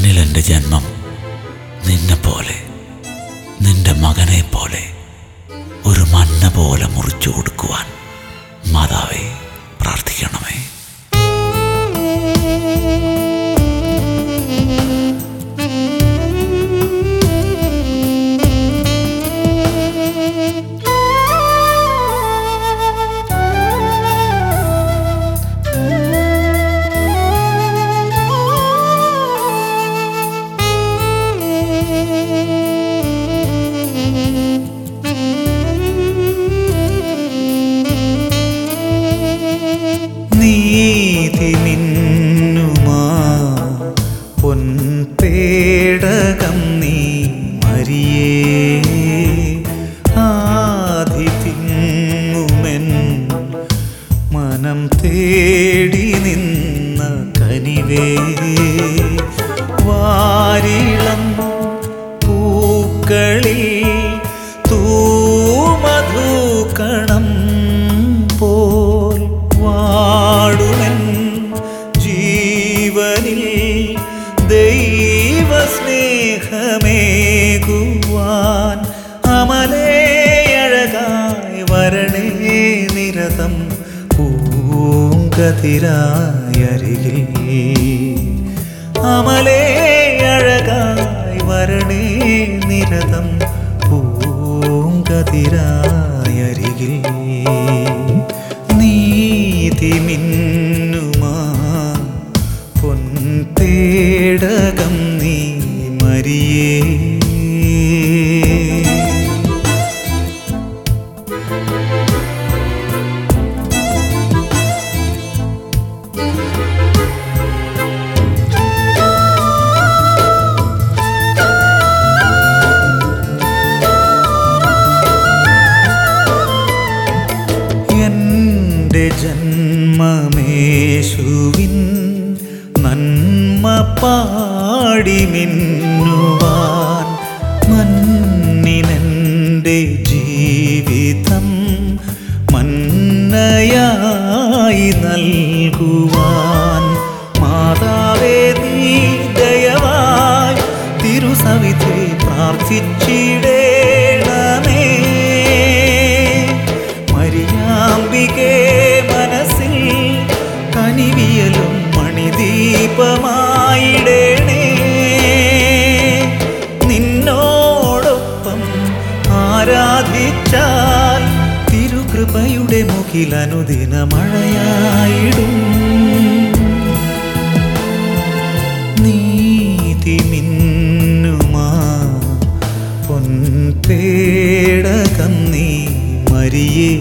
മണ്ണിൽ എൻ്റെ ജന്മം നിന്നെ പോലെ നിന്റെ മകനെ പോലെ ഒരു മണ്ണ പോലെ മുറിച്ചു കൊടുക്കുവാൻ മാതാവേ പ്രാർത്ഥിക്കണമേ നീതി മിന്നുമാ പൊൻപേടകം നീ മരിയേ ആദി തിങ്ങുമെൻ മനം തേടി നിന്ന കനിവേ വാരിളം പൂക്കളിൽ തൂമധുകണം പോൽ വാടുമൻ ജീവനിൽ ദൈവസ്നേഹമേകുവാൻ അമലേ അഴകായി വരണേ നിരതം പൂങ്കതിരായരികിൽ അമലേ അഴകായി വരണേ നിരതം പൂങ്കതിരായരികിൽ നീതി മിന്നുമാ പൊൻപേടകം നീ മരിയേ എന്റെ ജന്മമേശുവിൻ നന്മ പാടി മിന്നുവാൻ മണ്ണിനെൻ്റെ ജീവിതം മന്നയായി നൽകുവാൻ മാതാവേ നീ ദയവായി തിരുസവിധി പ്രാർത്ഥിച്ചിടേണമേ മരിയാമ്പികേ മനസ്സിൽ കനിവിയലും മണിദീപമായിടേണേ നിന്നോടൊപ്പം ആരാധിച്ചാൽ തിരുകൃപയുടെ മുഖിലനുദിന മഴയായിടും നീതി മിന്നുമാ പൊൻപേടകം നീ മരിയേ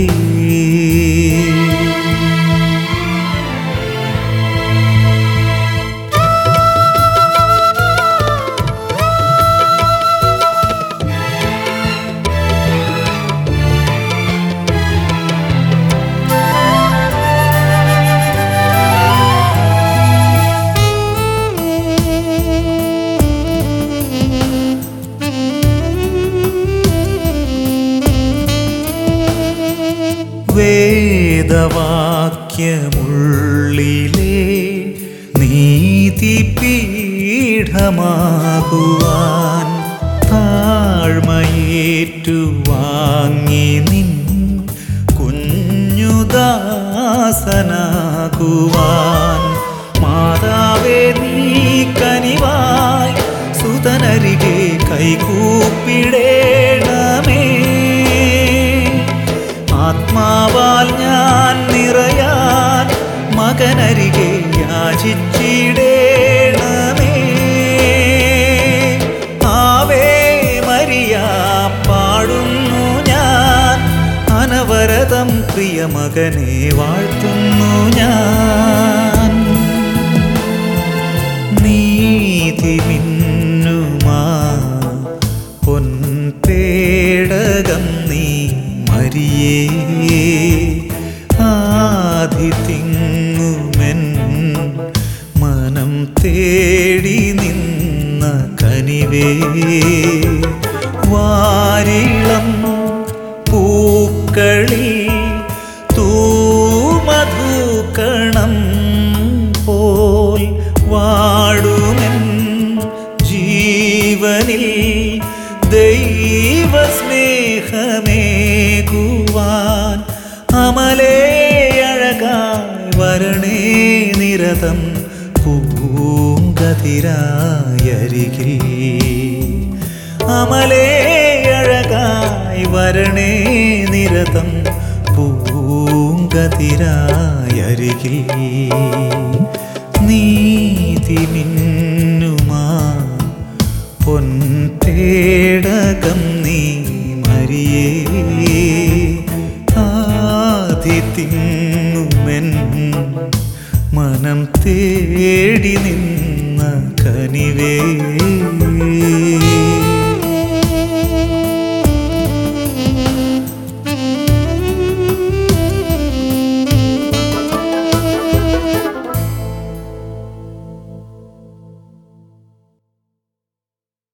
വേദവാക്യമുള്ളിലെ നീതിപീഠമാകുവാൻ താഴ്മയേറ്റു വാങ്ങി നിൻ കുഞ്ഞുദാസനാകുവാൻ മാതാവേ നീ കനിവായി സുതനരികെ കൈകൂപ്പിടേണമേ ആത്മാവാൽ ഞാൻ നിറയാൻ മകനരികെ യാചിച്ചിടേണമേ ആവേ മരിയ പാടുന്നു ഞാൻ അനവരതം പ്രിയമകനെ വാഴ്ത്തുന്നു ഞാൻ നീതി മിന്നുമാ പൊൻപേടകം നീ മരിയേ ആദി തിങ്ങുമെൻ മനം തേടി നിന്ന കനിവേ വാരിളം പൂക്കളിൽ തൂമധുകണം പോൽ വാടുമെൻ നിരതം പൂങ്കതിരായരികിൽ അമലേ അഴകായി വരണേ നിരതം പൂങ്കതിരായരികിൽ നീതി മിന്നുമാ പൊൻതേടകം നീ മരിയേ ആദി തിങ്ങുമെൻ മനം തേടി നിന്ന കനിവേ